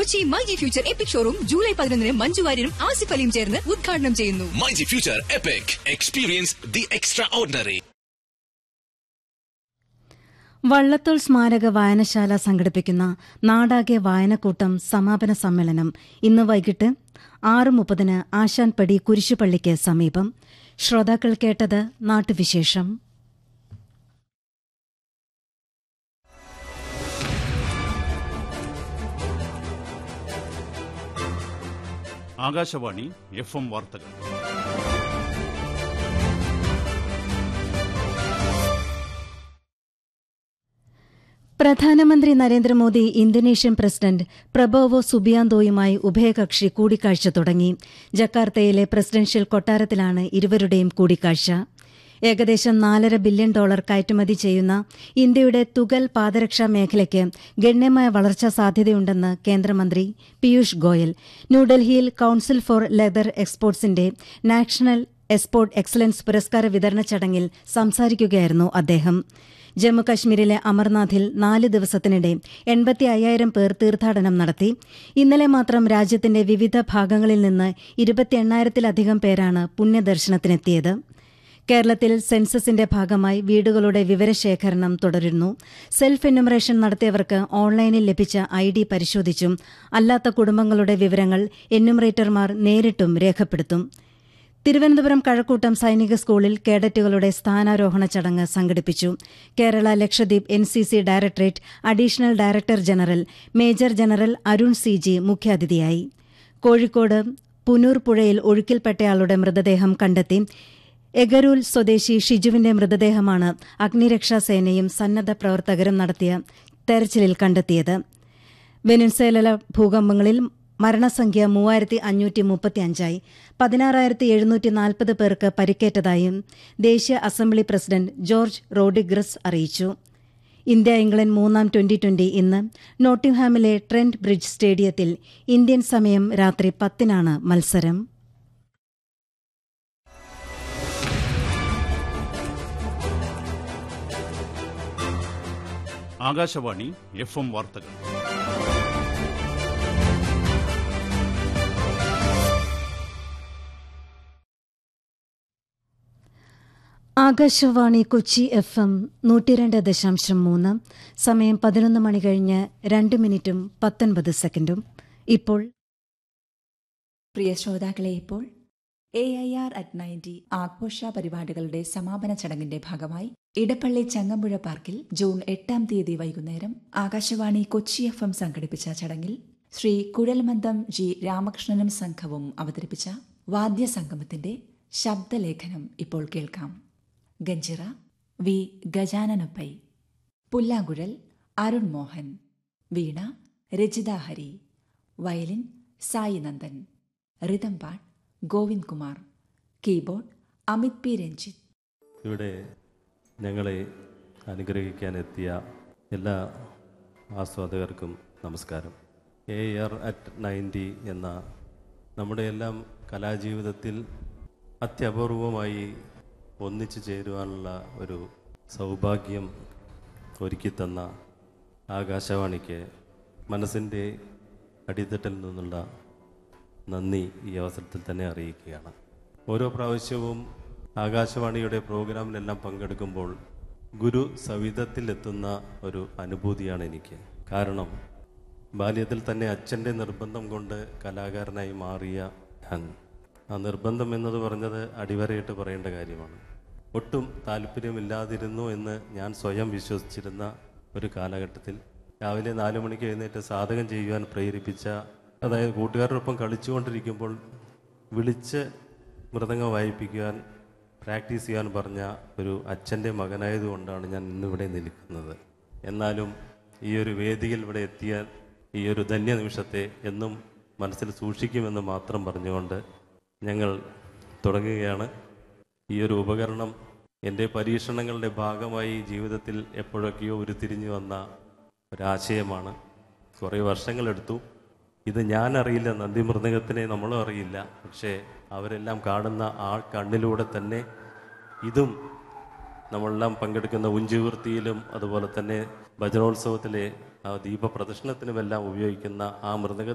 Kochi myG future epic showroom July പതിനൊന്നിന് മഞ്ജു വാര്യരും ആസിഫ് അലിയും ചേർന്ന് ഉദ്ഘാടനം ചെയ്യുന്നു Mighty Future Epic. Experience the extraordinary. Vallathol സ്മാരക വായനശാല സംഘടിപ്പിക്കുന്ന നാടാകെ വായനക്കൂട്ടം സമാപന സമ്മേളനം ഇന്ന് വൈകിട്ട് ആറ് മുപ്പതിന് ആശാൻപടി കുരിശുപള്ളിക്ക് സമീപം ശ്രോതാക്കൾ കേട്ടത് നാട്ടുവിശേഷം ആകാശവാണി എഫ് എം വാർത്തകൾ പ്രധാനമന്ത്രി നരേന്ദ്രമോദി ഇന്തോനേഷ്യൻ പ്രസിഡന്റ് പ്രബോവോ സുബിയാന്തോയുമായി ഉഭയകക്ഷി കൂടിക്കാഴ്ച തുടങ്ങി ജക്കാർത്തയിലെ പ്രസിഡൻഷ്യൽ കൊട്ടാരത്തിലാണ് ഇരുവരുടെയും കൂടിക്കാഴ്ച ഏകദേശം നാലര ബില്യൺ ഡോളർ കയറ്റുമതി ചെയ്യുന്ന ഇന്ത്യയുടെ തുകൽ പാദരക്ഷാ മേഖലയ്ക്ക് ഗണ്യമായ വളർച്ചാ സാധ്യതയുണ്ടെന്ന് കേന്ദ്രമന്ത്രി പീയൂഷ് ഗോയൽ ന്യൂഡൽഹിയിൽ കൌൺസിൽ ഫോർ ലെതർ എക്സ്പോർട്സിന്റെ നാഷണൽ എക്സ്പോർട്ട് എക്സലൻസ് പുരസ്കാര വിതരണ ചടങ്ങിൽ സംസാരിക്കുകയായിരുന്നു അദ്ദേഹം ജമ്മുകശ്മീരിലെ അമർനാഥിൽ നാല് ദിവസത്തിനിടെ എൺപത്തി അയ്യായിരം പേർ തീർത്ഥാടനം നടത്തി ഇന്നലെ മാത്രം രാജ്യത്തിന്റെ വിവിധ ഭാഗങ്ങളിൽ നിന്ന് ഇരുപത്തി എണ്ണായിരത്തിലധികം പേരാണ് പുണ്യദർശനത്തിനെത്തിയത് കേരളത്തിൽ സെൻസസിന്റെ ഭാഗമായി വീടുകളുടെ വിവരശേഖരണം തുടരുന്നു സെൽഫ് എന്യൂമറേഷൻ നടത്തിയവർക്ക് ഓൺലൈനിൽ ലഭിച്ച ഐ ഡി പരിശോധിച്ചും അല്ലാത്ത കുടുംബങ്ങളുടെ വിവരങ്ങൾ എന്യൂമറേറ്റർമാർ നേരിട്ടും രേഖപ്പെടുത്തും തിരുവനന്തപുരം കഴക്കൂട്ടം സൈനിക സ്കൂളിൽ കേഡറ്റുകളുടെ സ്ഥാനാരോഹണ ചടങ്ങ് സംഘടിപ്പിച്ചു Kerala Lakshadweep N C C directorate additional director general major general Arun C G മുഖ്യാതിഥിയായി കോഴിക്കോട് പുനൂർ പുഴയിൽ ഒഴുക്കിൽപ്പെട്ടയാളുടെ മൃതദേഹം കണ്ടെത്തി എഗരൂൽ സ്വദേശി ഷിജുവിന്റെ മൃതദേഹമാണ് അഗ്നിരക്ഷാസേനയും സന്നദ്ധ പ്രവർത്തകരും നടത്തിയ തെരച്ചിലിൽ കണ്ടെത്തിയത് വെനുസേല ഭൂകമ്പങ്ങളിൽ മരണസംഖ്യ മൂവായിരത്തി അഞ്ഞൂറ്റി മുപ്പത്തിയഞ്ചായി പതിനാറായിരത്തി എഴുന്നൂറ്റി നാൽപ്പത് പേർക്ക് പരിക്കേറ്റതായും ദേശീയ അസംബ്ലി പ്രസിഡന്റ് ജോർജ് റോഡിഗ്രസ് അറിയിച്ചു ഇന്ത്യ ഇംഗ്ലണ്ട് മൂന്നാം ട്വന്റി ട്വന്റി ഇന്ന് നോട്ടിംഗ്ഹാമിലെ ട്രെന്റ് ബ്രിഡ്ജ് സ്റ്റേഡിയത്തിൽ ഇന്ത്യൻ സമയം രാത്രി പത്തിനാണ് മത്സരം ആകാശവാണി എഫ് എം വാർത്തകൾ ആകാശവാണി കൊച്ചി എഫ് എം നൂറ്റിരണ്ട് ദശാംശം മൂന്ന് സമയം പതിനൊന്ന് മണി കഴിഞ്ഞ് രണ്ട് മിനിറ്റും പത്തൊൻപത് സെക്കൻഡും ഇപ്പോൾ പ്രിയ ശ്രോതാക്കളെ ഇപ്പോൾ A I R at ninety ആഘോഷ പരിപാടികളുടെ സമാപന ചടങ്ങിന്റെ ഭാഗമായി ഇടപ്പള്ളി ചങ്ങമ്പുഴ പാർക്കിൽ ജൂൺ എട്ടാം തീയതി വൈകുന്നേരം ആകാശവാണി കൊച്ചി എഫ് എം സംഘടിപ്പിച്ച ചടങ്ങിൽ ശ്രീ കുഴൽമന്ദം ജി രാമകൃഷ്ണനും സംഘവും അവതരിപ്പിച്ച വാദ്യസംഗമത്തിന്റെ ശബ്ദലേഖനം ഇപ്പോൾ കേൾക്കാം ഗഞ്ചിറ വി ഗജാനനപ്പൈ പുല്ലാങ്കുഴൽ അരുൺ മോഹൻ വീണ Rajitha Hari violin Sai Nandan റിതംപാട്ട് Govind Kumar keyboard Amit P Ranjith ഇവിടെ ഞങ്ങളെ അനുഗ്രഹിക്കാനെത്തിയ എല്ലാ ആസ്വാദകർക്കും നമസ്കാരം എ ആർ അറ്റ് നയൻറ്റി എന്ന നമ്മുടെ എല്ലാം കലാജീവിതത്തിൽ അത്യപൂർവമായി ഒന്നിച്ചു ചേരുവാനുള്ള ഒരു സൗഭാഗ്യം ഒരുക്കിത്തന്ന ആകാശവാണിക്ക് മനസ്സിൻ്റെ അടിത്തട്ടിൽ നിന്നുള്ള നന്ദി ഈ അവസരത്തിൽ തന്നെ അറിയിക്കുകയാണ് ഓരോ പ്രാവശ്യവും ആകാശവാണിയുടെ പ്രോഗ്രാമിലെല്ലാം പങ്കെടുക്കുമ്പോൾ ഗുരു സവിധത്തിലെത്തുന്ന ഒരു അനുഭൂതിയാണ് എനിക്ക് കാരണം ബാല്യത്തിൽ തന്നെ അച്ഛൻ്റെ നിർബന്ധം കൊണ്ട് കലാകാരനായി മാറിയ ഞാൻ ആ നിർബന്ധം എന്നത് പറഞ്ഞത് അടിവരയിട്ട് പറയേണ്ട കാര്യമാണ് ഒട്ടും താല്പര്യമില്ലാതിരുന്നു എന്ന് ഞാൻ സ്വയം വിശ്വസിച്ചിരുന്ന ഒരു കാലഘട്ടത്തിൽ രാവിലെ നാലു മണിക്ക് എഴുന്നേറ്റ് സാധകം ചെയ്യുവാൻ പ്രേരിപ്പിച്ച അതായത് കൂട്ടുകാരോടൊപ്പം കളിച്ചുകൊണ്ടിരിക്കുമ്പോൾ വിളിച്ച് മൃദംഗം വായിപ്പിക്കുവാൻ പ്രാക്ടീസ് ചെയ്യാൻ പറഞ്ഞ ഒരു അച്ഛൻ്റെ മകനായതുകൊണ്ടാണ് ഞാൻ ഇന്നിവിടെ നിൽക്കുന്നത് എന്നാലും ഈ ഒരു വേദിയിൽ ഇവിടെ എത്തിയ ഈ ഒരു ധന്യ നിമിഷത്തെ എന്നും മനസ്സിൽ സൂക്ഷിക്കുമെന്ന് മാത്രം പറഞ്ഞുകൊണ്ട് ഞങ്ങൾ തുടങ്ങുകയാണ് ഈ ഒരു ഉപകരണം എൻ്റെ പരീക്ഷണങ്ങളുടെ ഭാഗമായി ജീവിതത്തിൽ എപ്പോഴൊക്കെയോ ഉരുത്തിരിഞ്ഞു വന്ന ഒരാശയമാണ് കുറേ വർഷങ്ങളെടുത്തു ഇത് ഞാൻ അറിയില്ല നന്ദി മൃദംഗത്തിനെ നമ്മളും അറിയില്ല പക്ഷേ അവരെല്ലാം കാണുന്ന ആ കണ്ണിലൂടെ തന്നെ ഇതും നമ്മളെല്ലാം പങ്കെടുക്കുന്ന ഉഞ്ചുവൃത്തിയിലും അതുപോലെ തന്നെ ഭജനോത്സവത്തിലെ ആ ദീപപ്രദർശനത്തിനുമെല്ലാം ഉപയോഗിക്കുന്ന ആ മൃദംഗ